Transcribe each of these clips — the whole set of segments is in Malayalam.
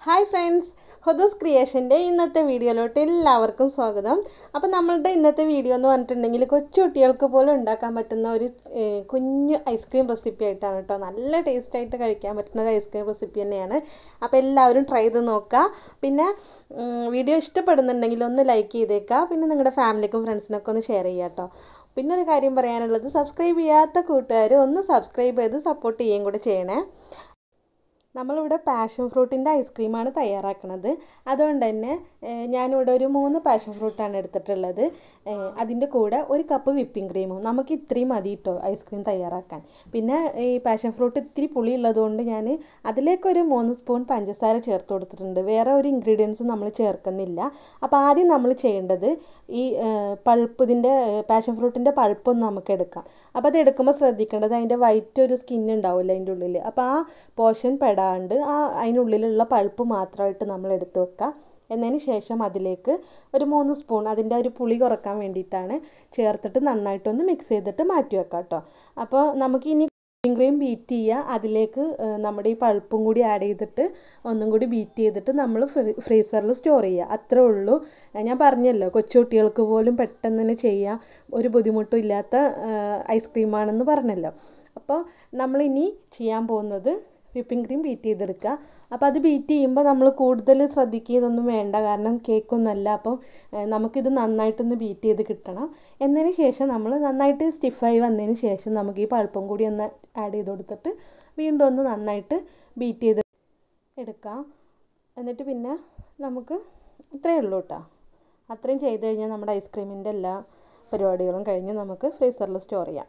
ഹായ് ഫ്രണ്ട്സ് ഹൊദോസ് ക്രിയേഷൻ്റെ ഇന്നത്തെ വീഡിയോയിലോട്ട് എല്ലാവർക്കും സ്വാഗതം അപ്പം നമ്മളുടെ ഇന്നത്തെ വീഡിയോ എന്ന് പറഞ്ഞിട്ടുണ്ടെങ്കിൽ കൊച്ചു കുട്ടികൾക്ക് പോലും ഉണ്ടാക്കാൻ പറ്റുന്ന ഒരു ഏഹ്, കുഞ്ഞു ഐസ്ക്രീം റെസിപ്പി ആയിട്ടാണ് കേട്ടോ നല്ല ടേസ്റ്റ് ആയിട്ട് കഴിക്കാൻ പറ്റുന്ന ഒരു ഐസ്ക്രീം റെസിപ്പി തന്നെയാണ് അപ്പോൾ എല്ലാവരും ട്രൈ ചെയ്ത് നോക്കുക പിന്നെ വീഡിയോ ഇഷ്ടപ്പെടുന്നുണ്ടെങ്കിൽ ഒന്ന് ലൈക്ക് ചെയ്തേക്കുക പിന്നെ നിങ്ങളുടെ ഫാമിലിക്കും ഫ്രണ്ട്സിനൊക്കെ ഒന്ന് ഷെയർ ചെയ്യുക കേട്ടോ പിന്നെ ഒരു കാര്യം പറയാനുള്ളത് സബ്സ്ക്രൈബ് ചെയ്യാത്ത കൂട്ടുകാർ ഒന്ന് സബ്സ്ക്രൈബ് ചെയ്ത് സപ്പോർട്ട് ചെയ്യുകയും കൂടെ ചെയ്യണേ നമ്മളിവിടെ പാഷൻ ഫ്രൂട്ടിൻ്റെ ഐസ്ക്രീമാണ് തയ്യാറാക്കുന്നത് അതുകൊണ്ട് തന്നെ ഏഹ്, ഞാനിവിടെ ഒരു മൂന്ന് പാഷൻ ഫ്രൂട്ടാണ് എടുത്തിട്ടുള്ളത് ഏഹ്, അതിൻ്റെ കൂടെ ഒരു കപ്പ് വിപ്പിംഗ് ക്രീമും നമുക്ക് ഇത്രയും മതി കേട്ടോ ഐസ്ക്രീം തയ്യാറാക്കാൻ പിന്നെ ഈ പാഷൻ ഫ്രൂട്ട് ഇത്തിരി പുളി ഉള്ളതുകൊണ്ട് ഞാൻ അതിലേക്കൊരു മൂന്ന് സ്പൂൺ പഞ്ചസാര ചേർത്ത് കൊടുത്തിട്ടുണ്ട് വേറെ ഒരു ഇൻഗ്രീഡിയൻസും നമ്മൾ ചേർക്കുന്നില്ല അപ്പോൾ ആദ്യം നമ്മൾ ചെയ്യേണ്ടത് ഈ പൾപ്പ് ഇതിൻ്റെ പാഷൻ ഫ്രൂട്ടിൻ്റെ പൾപ്പ് ഒന്ന് നമുക്ക് എടുക്കാം അപ്പോൾ അത് എടുക്കുമ്പോൾ ശ്രദ്ധിക്കേണ്ടത് അതിൻ്റെ വൈറ്റ് ഒരു സ്കിൻ ഉണ്ടാവില്ല അതിൻ്റെ ഉള്ളിൽ അപ്പോൾ ആ പോർഷൻ പെടാണ്ട് ആ അതിനുള്ളിലുള്ള പൾപ്പ് മാത്രമായിട്ട് നമ്മൾ എടുത്ത് വെക്കുക എന്നതിന് ശേഷം അതിലേക്ക് ഒരു മൂന്ന് സ്പൂൺ അതിൻ്റെ ഒരു പുളി കുറക്കാൻ വേണ്ടിയിട്ടാണ് ചേർത്തിട്ട് നന്നായിട്ടൊന്ന് മിക്സ് ചെയ്തിട്ട് മാറ്റി വെക്കാം കേട്ടോ അപ്പോൾ നമുക്ക് ഇനി വിപ്പിംഗ് ക്രീം ബീറ്റ് ചെയ്യുക അതിലേക്ക് ഏഹ്, നമ്മുടെ ഈ പൾപ്പും കൂടി ആഡ് ചെയ്തിട്ട് ഒന്നും കൂടി ബീറ്റ് ചെയ്തിട്ട് നമ്മൾ ഫ്രീസറിൽ സ്റ്റോർ ചെയ്യുക അത്രേ ഉള്ളൂ ഏഹ് ഞാൻ പറഞ്ഞല്ലോ കൊച്ചുകുട്ടികൾക്ക് പോലും പെട്ടെന്ന് തന്നെ ചെയ്യാം ഒരു ബുദ്ധിമുട്ടും ഇല്ലാത്ത ഐസ്ക്രീമാണെന്ന് പറഞ്ഞല്ലോ അപ്പോൾ നമ്മളിനി ചെയ്യാൻ പോകുന്നത് വിപ്പിംഗ് ക്രീം ബീറ്റ് ചെയ്തെടുക്കുക അപ്പോൾ അത് ബീറ്റ് ചെയ്യുമ്പോൾ നമ്മൾ കൂടുതൽ ശ്രദ്ധിക്കുക ഇതൊന്നും വേണ്ട കാരണം കേക്കൊന്നുമല്ല അപ്പം ഏഹ്, നമുക്കിത് നന്നായിട്ടൊന്ന് ബീറ്റ് ചെയ്ത് കിട്ടണം എന്നതിന് ശേഷം നമ്മൾ നന്നായിട്ട് സ്റ്റിഫായി വന്നതിന് ശേഷം നമുക്ക് ഈ പൾപ്പും കൂടി ഒന്ന് ആഡ് ചെയ്ത് കൊടുത്തിട്ട് വീണ്ടും ഒന്ന് നന്നായിട്ട് ബീറ്റ് ചെയ്ത് എടുക്കാം എന്നിട്ട് പിന്നെ നമുക്ക് ഇത്രയേ ഉള്ളൂ കേട്ടോ അത്രയും ചെയ്ത് കഴിഞ്ഞാൽ നമ്മുടെ ഐസ്ക്രീമിൻ്റെ എല്ലാ പരിപാടികളും കഴിഞ്ഞ് നമുക്ക് ഫ്രീസറിൽ സ്റ്റോർ ചെയ്യാം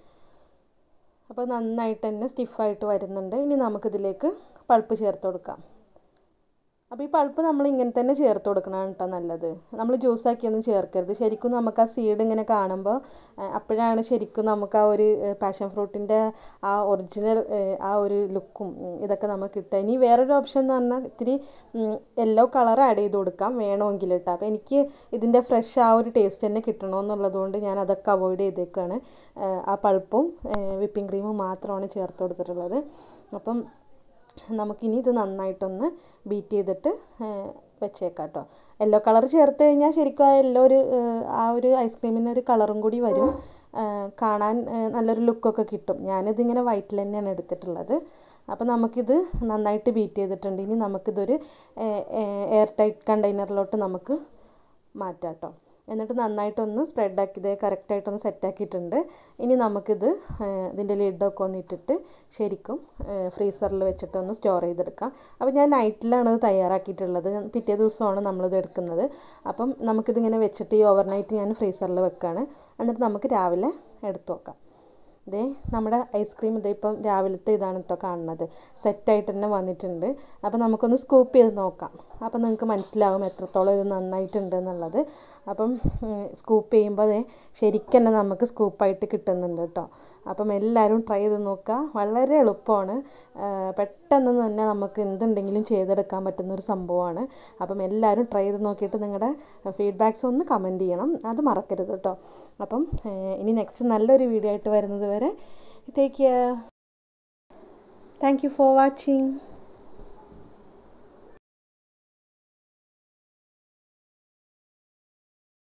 അപ്പോൾ നന്നായിട്ട് തന്നെ സ്റ്റിഫായിട്ട് വരുന്നുണ്ട് ഇനി നമുക്കിതിലേക്ക് പൾപ്പ് ചേർത്ത് കൊടുക്കാം അപ്പോൾ ഈ പൾപ്പ് നമ്മൾ ഇങ്ങനെ തന്നെ ചേർത്ത് കൊടുക്കണം കേട്ടോ നല്ലത് നമ്മൾ ജ്യൂസാക്കിയൊന്നും ചേർക്കരുത് ശരിക്കും നമുക്ക് ആ സീഡ് ഇങ്ങനെ കാണുമ്പോൾ അപ്പോഴാണ് ശരിക്കും നമുക്ക് ആ ഒരു പാഷൻ ഫ്രൂട്ടിൻ്റെ ആ ഒറിജിനൽ ആ ഒരു ലുക്കും ഇതൊക്കെ നമുക്ക് കിട്ടുക ഇനി വേറൊരു ഓപ്ഷൻ എന്ന് പറഞ്ഞാൽ ഇത്തിരി യെല്ലോ കളർ ആഡ് ചെയ്ത് കൊടുക്കാം വേണമെങ്കിൽ കേട്ടോ അപ്പോൾ എനിക്ക് ഇതിൻ്റെ ഫ്രഷ് ആ ഒരു ടേസ്റ്റ് തന്നെ കിട്ടണമെന്നുള്ളത് കൊണ്ട് ഞാൻ അതൊക്കെ അവോയ്ഡ് ചെയ്തേക്കാണ് ആ പൾപ്പും വിപ്പിംഗ് ക്രീമും മാത്രമാണ് ചേർത്ത് കൊടുത്തിട്ടുള്ളത് അപ്പം നമുക്കിനി ഇത് നന്നായിട്ടൊന്ന് ബീറ്റ് ചെയ്തിട്ട് വെച്ചേക്കാം കേട്ടോ യെല്ലോ കളർ ചേർത്ത് കഴിഞ്ഞാൽ ശരിക്കും ആ യെല്ലോ ഒരു ഏഹ്, ആ ഒരു ഐസ്ക്രീമിന് ഒരു കളറും കൂടി വരും ഏഹ്, കാണാൻ ഏഹ്, നല്ലൊരു ലുക്കൊക്കെ കിട്ടും ഞാനിതിങ്ങനെ വൈറ്റിൽ തന്നെയാണ് എടുത്തിട്ടുള്ളത് അപ്പോൾ നമുക്കിത് നന്നായിട്ട് ബീറ്റ് ചെയ്തിട്ടുണ്ട് ഇനി നമുക്കിതൊരു എയർ ടൈറ്റ് കണ്ടെയ്നറിലോട്ട് നമുക്ക് മാറ്റാം കേട്ടോ എന്നിട്ട് നന്നായിട്ടൊന്ന് സ്പ്രെഡാക്കി ഇത് കറക്റ്റായിട്ടൊന്ന് സെറ്റാക്കിയിട്ടുണ്ട് ഇനി നമുക്കിത് ഏഹ്, ഇതിൻ്റെ ലിഡൊക്കെ ഒന്ന് ഇട്ടിട്ട് ശരിക്കും ഫ്രീസറിൽ വെച്ചിട്ട് ഒന്ന് സ്റ്റോർ ചെയ്തെടുക്കാം അപ്പോൾ ഞാൻ നൈറ്റിലാണ് ഇത് തയ്യാറാക്കിയിട്ടുള്ളത് പിറ്റേ ദിവസമാണ് നമ്മളിത് എടുക്കുന്നത് അപ്പം നമുക്കിതിങ്ങനെ വെച്ചിട്ട് ഈ ഓവർനൈറ്റ് ഞാൻ ഫ്രീസറിൽ വെക്കുകയാണ് എന്നിട്ട് നമുക്ക് രാവിലെ എടുത്ത് വെക്കാം ദേ നമ്മുടെ ഐസ്ക്രീം ഇതേ ഇപ്പം രാവിലത്തെ ഇതാണ് കേട്ടോ കാണുന്നത് സെറ്റായിട്ട് തന്നെ വന്നിട്ടുണ്ട് അപ്പോൾ നമുക്കൊന്ന് സ്കൂപ്പ് ചെയ്ത് നോക്കാം അപ്പം നിങ്ങൾക്ക് മനസ്സിലാവും എത്രത്തോളം ഇത് നന്നായിട്ടുണ്ട് എന്നുള്ളത് അപ്പം സ്കൂപ്പ് ചെയ്യുമ്പോൾ ദേ ശരിക്കും തന്നെ നമുക്ക് സ്കൂപ്പായിട്ട് കിട്ടുന്നുണ്ട് കേട്ടോ അപ്പം എല്ലാവരും ട്രൈ ചെയ്ത് നോക്കുക വളരെ എളുപ്പമാണ് ആ, പെട്ടെന്ന് തന്നെ നമുക്ക് എന്തുണ്ടെങ്കിലും ചെയ്തെടുക്കാൻ പറ്റുന്ന ഒരു സംഭവമാണ് അപ്പം എല്ലാവരും ട്രൈ ചെയ്ത് നോക്കിയിട്ട് നിങ്ങളുടെ ഫീഡ്ബാക്ക്സ് ഒന്ന് കമൻറ്റ് ചെയ്യണം അത് മറക്കരുത് കേട്ടോ അപ്പം ഏഹ്, ഇനി നെക്സ്റ്റ് നല്ലൊരു വീഡിയോ ആയിട്ട് വരുന്നത് വരെ take care thank you for watching